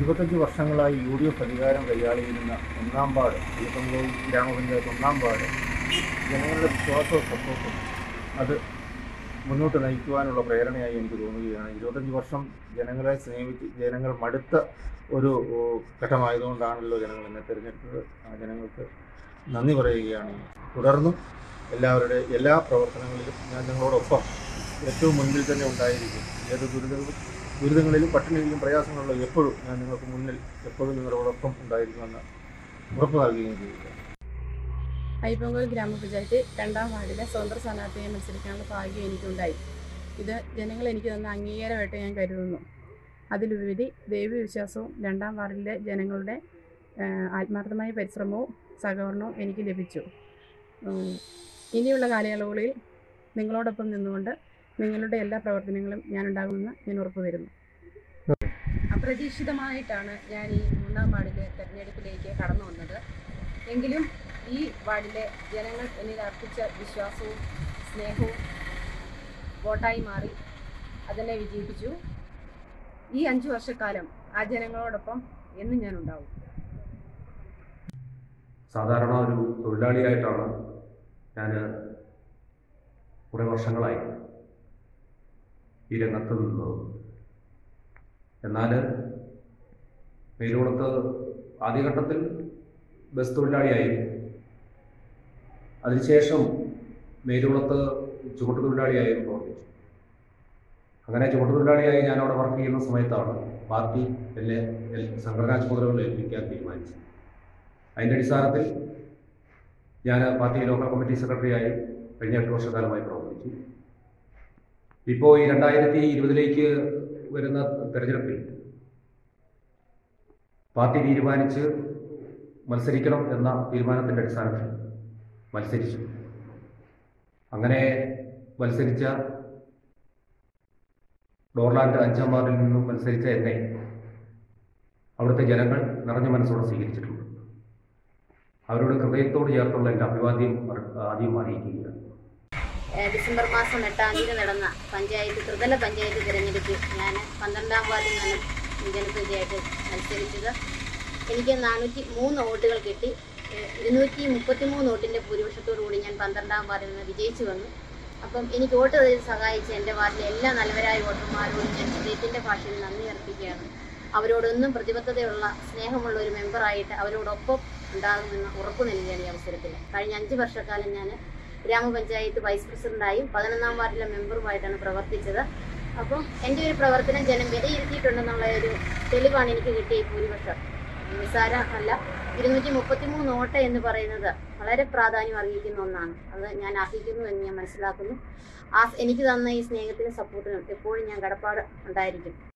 ഇരുപത്തഞ്ച് വർഷങ്ങളായി U D F അധികാരം കൈയാളിയിരുന്ന ഒന്നാം വാർഡ് ഈപ്പങ്കോൾ ഗ്രാമപഞ്ചായത്ത് ഒന്നാം വാർഡ് ജനങ്ങളുടെ വിശ്വാസവും സപ്പോർട്ടും അത് മുന്നോട്ട് നയിക്കുവാനുള്ള പ്രേരണയായി എനിക്ക് തോന്നുകയാണ് ഇരുപത്തഞ്ച് വർഷം ജനങ്ങളെ സ്നേഹിച്ച് ജനങ്ങൾ മടുത്ത ഒരു ഓ, ഘട്ടമായതുകൊണ്ടാണല്ലോ ജനങ്ങൾ എന്നെ തിരഞ്ഞെടുത്തത് ആ ജനങ്ങൾക്ക് നന്ദി പറയുകയാണ് തുടർന്നും എല്ലാവരുടെ എല്ലാ പ്രവർത്തനങ്ങളിലും ഞാൻ നിങ്ങളോടൊപ്പം ഏറ്റവും മുൻപിൽ തന്നെ ഉണ്ടായിരിക്കും ഏത് ദുരിതങ്ങളും ദുരിതങ്ങളിലും പട്ടിണിയിലും പ്രയാസങ്ങളിലും എപ്പോഴും ഞാൻ നിങ്ങൾക്ക് മുന്നിൽ എപ്പോഴും നിങ്ങളോടൊപ്പം ഉണ്ടായിരിക്കുമെന്ന് ഉറപ്പ് നൽകുകയും ചെയ്യുക അയ്യപ്പങ്കോൽ ഗ്രാമപഞ്ചായത്ത് രണ്ടാം വാർഡിലെ സ്വതന്ത്ര സ്ഥാനാർത്ഥിയെ മത്സരിക്കാനുള്ള ഭാഗ്യം എനിക്കുണ്ടായി ഇത് ജനങ്ങൾ എനിക്ക് തന്ന അംഗീകാരമായിട്ട് ഞാൻ കരുതുന്നു അതിലുപരി ദൈവവിശ്വാസവും രണ്ടാം വാർഡിലെ ജനങ്ങളുടെ ആ, ആത്മാർത്ഥമായ പരിശ്രമവും സഹകരണവും എനിക്ക് ലഭിച്ചു ഉം, ഇനിയുള്ള കാലയളവുകളിൽ നിങ്ങളോടൊപ്പം നിന്നുകൊണ്ട് നിങ്ങളുടെ എല്ലാ പ്രവർത്തനങ്ങളും ഞാൻ ഉണ്ടാകുമെന്ന് ഞാൻ ഉറപ്പു തരുന്നു അപ്രതീക്ഷിതമായിട്ടാണ് ഞാൻ ഈ മൂന്നാം വാർഡിലെ തെരഞ്ഞെടുപ്പിലേക്ക് കടന്നു വന്നത് എങ്കിലും ഈ വാർഡിലെ ജനങ്ങൾ എന്നിൽ അർപ്പിച്ച വിശ്വാസവും സ്നേഹവും വോട്ടായി മാറി അതിനെ വിജയിപ്പിച്ചു ഈ അഞ്ചു വർഷക്കാലം ആ ജനങ്ങളോടൊപ്പം എന്നും ഞാൻ ഉണ്ടാവും സാധാരണ ഒരു തൊഴിലാളിയായിട്ടാണ് ഞാൻ കുറേ വർഷങ്ങളായി ഈ രംഗത്ത് നിന്നത് എന്നാൽ മേലോടത്ത് ആദ്യഘട്ടത്തിൽ ബസ് തൊഴിലാളിയായി അതിനുശേഷം മേലോളത്ത് ചുവട്ട് തൊഴിലാളിയായും പ്രവർത്തിച്ചു അങ്ങനെ ചുവട്ട് തൊഴിലാളിയായി ഞാൻ അവിടെ വർക്ക് ചെയ്യുന്ന സമയത്താണ് പാർട്ടി എന്നെ എൽ- സംഘടനാ ചുമതലകൾ ഏൽപ്പിക്കാൻ തീരുമാനിച്ചത് അതിൻ്റെ അടിസ്ഥാനത്തിൽ ഞാൻ പാർട്ടി ലോക്കൽ കമ്മിറ്റി സെക്രട്ടറിയായി കഴിഞ്ഞ എട്ട് വർഷക്കാലമായി പ്രവർത്തിച്ചു ഇപ്പോൾ ഈ രണ്ടായിരത്തി ഇരുപതിലേക്ക് വരുന്ന തെരഞ്ഞെടുപ്പിൽ പാർട്ടി തീരുമാനിച്ച് മത്സരിക്കണം എന്ന തീരുമാനത്തിൻ്റെ അടിസ്ഥാനത്തിൽ മത്സരിച്ചു അങ്ങനെ മത്സരിച്ച ഡോർലാൻഡ് അഞ്ചാം വാർഡിൽ നിന്നും മത്സരിച്ച എന്നെ അവിടുത്തെ ജനങ്ങൾ നിറഞ്ഞ മനസ്സോടെ സ്വീകരിച്ചിട്ടുണ്ട് അവരോട് ഹൃദയത്തോട് ചേർത്തുള്ള എൻ്റെ അഭിവാദ്യം അറി- ആദ്യം അറിയിക്കുകയാണ് ഏഹ് ഡിസംബർ മാസം എട്ടാം തീയതി നടന്ന പഞ്ചായത്ത് ത്രിതല പഞ്ചായത്ത് തിരഞ്ഞെടുപ്പിൽ ഞാൻ പന്ത്രണ്ടാം വാർഡിൽ നിന്നും ജനപ്രതിയായിട്ട് മത്സരിച്ചത് എനിക്ക് നാനൂറ്റി മൂന്ന് വോട്ടുകൾ കിട്ടി ഏഹ് ഇരുന്നൂറ്റി മുപ്പത്തി മൂന്ന് വോട്ടിൻ്റെ ഭൂരിപക്ഷത്തോടു കൂടി ഞാൻ പന്ത്രണ്ടാം വാർഡിൽ നിന്ന് വിജയിച്ചു വന്നു അപ്പം എനിക്ക് വോട്ട് ചെയ്ത് സഹായിച്ച എൻ്റെ വാർഡിലെ എല്ലാ നല്ലവരായ വോട്ടർമാരോടും ഞാൻ ഹൃദയത്തിൻ്റെ ഭാഷയിൽ നന്ദി അർപ്പിക്കുകയാണ് അവരോടൊന്നും പ്രതിബദ്ധതയുള്ള സ്നേഹമുള്ള ഒരു മെമ്പറായിട്ട് അവരോടൊപ്പം ഉണ്ടാകുമെന്ന് ഉറപ്പു നൽകുകയാണ് ഈ അവസരത്തിൽ കഴിഞ്ഞ അഞ്ച് വർഷക്കാലം ഞാൻ ഗ്രാമപഞ്ചായത്ത് വൈസ് പ്രസിഡന്റായും പതിനൊന്നാം വാർഡിലെ മെമ്പറുമായിട്ടാണ് പ്രവർത്തിച്ചത് അപ്പം എൻ്റെ ഒരു പ്രവർത്തനം ജനം വിലയിരുത്തിയിട്ടുണ്ടെന്നുള്ള ഒരു തെളിവാണ് എനിക്ക് കിട്ടിയ ഈ ഭൂരിപക്ഷം നിസ്സാര അല്ല ഇരുന്നൂറ്റി മുപ്പത്തി മൂന്ന് വോട്ട് എന്ന് പറയുന്നത് വളരെ പ്രാധാന്യം അർഹിക്കുന്ന ഒന്നാണ് അത് ഞാൻ അർഹിക്കുന്നു എന്ന് ഞാൻ മനസ്സിലാക്കുന്നു ആ എനിക്ക് തന്ന ഈ സ്നേഹത്തിനും സപ്പോർട്ടിനും എപ്പോഴും ഞാൻ കടപ്പാട് ഉണ്ടായിരിക്കും